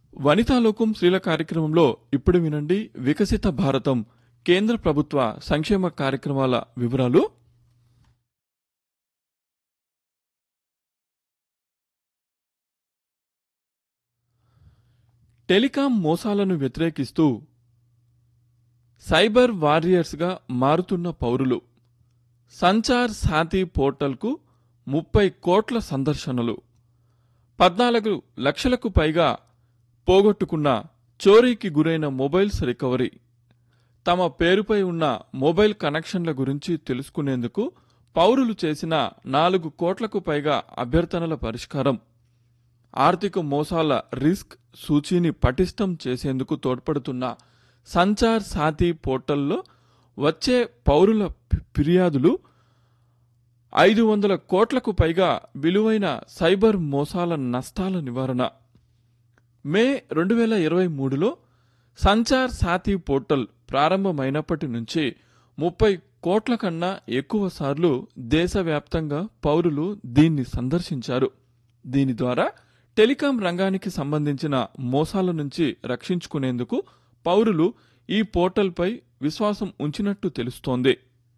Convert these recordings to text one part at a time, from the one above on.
వనితాలోకం స్త్రీల కార్యక్రమంలో ఇప్పుడు వినండి వికసిత భారతం కేంద్ర ప్రభుత్వ సంక్షేమ కార్యక్రమాల వివరాలు టెలికాం మోసాలను వ్యతిరేకిస్తూ సైబర్ వారియర్స్గా మారుతున్న పౌరులు సంచార్ సాతి పోర్టల్కు ముప్పై కోట్ల సందర్శనలు పద్నాలుగు లక్షలకు పైగా పోగొట్టుకున్న చోరీకి గురైన మొబైల్స్ రికవరీ తమ పేరుపై ఉన్న మొబైల్ కనెక్షన్ల గురించి తెలుసుకునేందుకు పౌరులు చేసిన నాలుగు కోట్లకు పైగా అభ్యర్థనల పరిష్కారం ఆర్థిక మోసాల రిస్క్ సూచీని పటిష్టం చేసేందుకు తోడ్పడుతున్న సంచార్ సాతి పోర్టల్లో వచ్చే పౌరుల ఫి- ఫిర్యాదులు ఐదు వందల కోట్లకు పైగా విలువైన సైబర్ మోసాల నష్టాల నివారణ మే రెండు వేల ఇరవై మూడులో సంచార్ సాతి పోర్టల్ ప్రారంభమైనప్పటి నుంచి ముప్పై కోట్ల కన్నా ఎక్కువ సార్లు దేశవ్యాప్తంగా పౌరులు దీన్ని సందర్శించారు దీని ద్వారా టెలికాం రంగానికి సంబంధించిన మోసాల నుంచి రక్షించుకునేందుకు పౌరులు ఈ పోర్టల్పై విశ్వాసం ఉంచినట్టు తెలుస్తోంది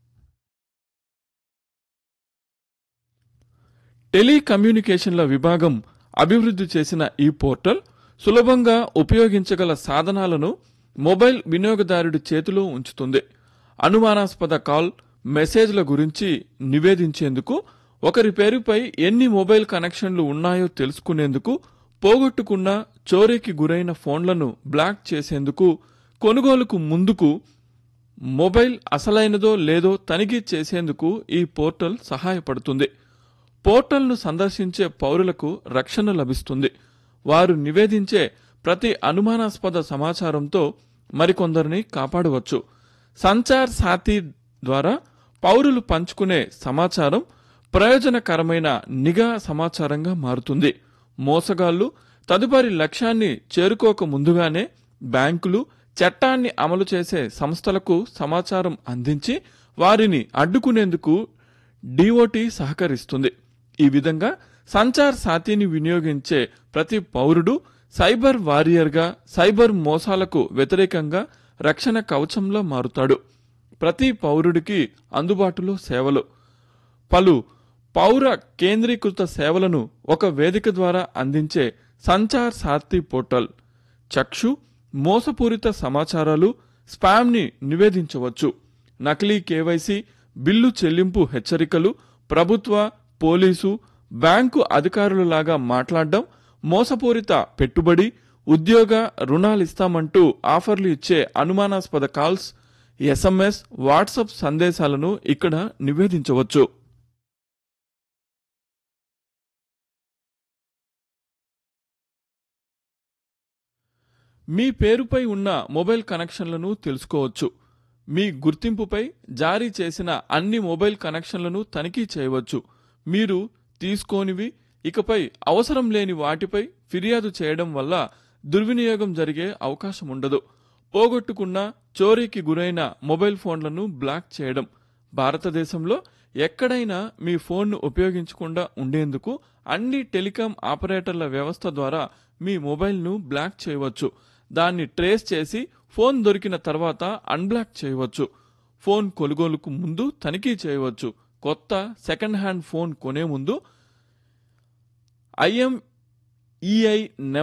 టెలికమ్యూనికేషన్ల విభాగం అభివృద్ధి చేసిన ఈ పోర్టల్ సులభంగా ఉపయోగించగల సాధనాలను మొబైల్ వినియోగదారుడి చేతిలో ఉంచుతుంది అనుమానాస్పద కాల్ మెసేజ్ల గురించి నివేదించేందుకు ఒకరి పేరుపై ఎన్ని మొబైల్ కనెక్షన్లు ఉన్నాయో తెలుసుకునేందుకు పోగొట్టుకున్న చోరీకి గురైన ఫోన్లను బ్లాక్ చేసేందుకు కొనుగోలుకు ముందుకు మొబైల్ అసలైనదో లేదో తనిఖీ చేసేందుకు ఈ పోర్టల్ సహాయపడుతుంది పోర్టల్ను సందర్శించే పౌరులకు రక్షణ లభిస్తుంది వారు నివేదించే ప్రతి అనుమానాస్పద సమాచారంతో మరికొందరిని కాపాడవచ్చు సంచార్ సాతి ద్వారా పౌరులు పంచుకునే సమాచారం ప్రయోజనకరమైన నిఘా సమాచారంగా మారుతుంది మోసగాళ్లు తదుపరి లక్ష్యాన్ని చేరుకోక ముందుగానే బ్యాంకులు చట్టాన్ని అమలు చేసే సంస్థలకు సమాచారం అందించి వారిని అడ్డుకునేందుకు డిఓటి సహకరిస్తుంది ఈ విధంగా సంచార్ సాతిని వినియోగించే ప్రతి పౌరుడు సైబర్ వారియర్గా సైబర్ మోసాలకు వ్యతిరేకంగా రక్షణ కవచంలో మారుతాడు ప్రతి పౌరుడికి అందుబాటులో సేవలు పలు పౌర కేంద్రీకృత సేవలను ఒక వేదిక ద్వారా అందించే సంచార్ సారథి పోర్టల్ చక్షు మోసపూరిత సమాచారాలు స్పామ్ని నివేదించవచ్చు నకిలీ కేవైసీ బిల్లు చెల్లింపు హెచ్చరికలు ప్రభుత్వ పోలీసు బ్యాంకు అధికారులలాగా మాట్లాడడం మోసపూరిత పెట్టుబడి ఉద్యోగ రుణాలిస్తామంటూ ఆఫర్లు ఇచ్చే అనుమానాస్పద కాల్స్ ఎస్ఎంఎస్ వాట్సాప్ సందేశాలను ఇక్కడ నివేదించవచ్చు మీ పేరుపై ఉన్న మొబైల్ కనెక్షన్లను తెలుసుకోవచ్చు మీ గుర్తింపుపై జారీ చేసిన అన్ని మొబైల్ కనెక్షన్లను తనిఖీ చేయవచ్చు మీరు తీసుకోనివి ఇకపై అవసరం లేని వాటిపై ఫిర్యాదు చేయడం వల్ల దుర్వినియోగం జరిగే అవకాశం ఉండదు పోగొట్టుకున్న చోరీకి గురైన మొబైల్ ఫోన్లను బ్లాక్ చేయడం భారతదేశంలో ఎక్కడైనా మీ ఫోన్ను ఉపయోగించకుండా ఉండేందుకు అన్ని టెలికాం ఆపరేటర్ల వ్యవస్థ ద్వారా మీ మొబైల్ను బ్లాక్ చేయవచ్చు దాన్ని ట్రేస్ చేసి ఫోన్ దొరికిన తర్వాత అన్బ్లాక్ చేయవచ్చు ఫోన్ కొనుగోలుకు ముందు తనిఖీ చేయవచ్చు కొత్త సెకండ్ హ్యాండ్ ఫోన్ కొనే ముందు ఐఎంఈఐ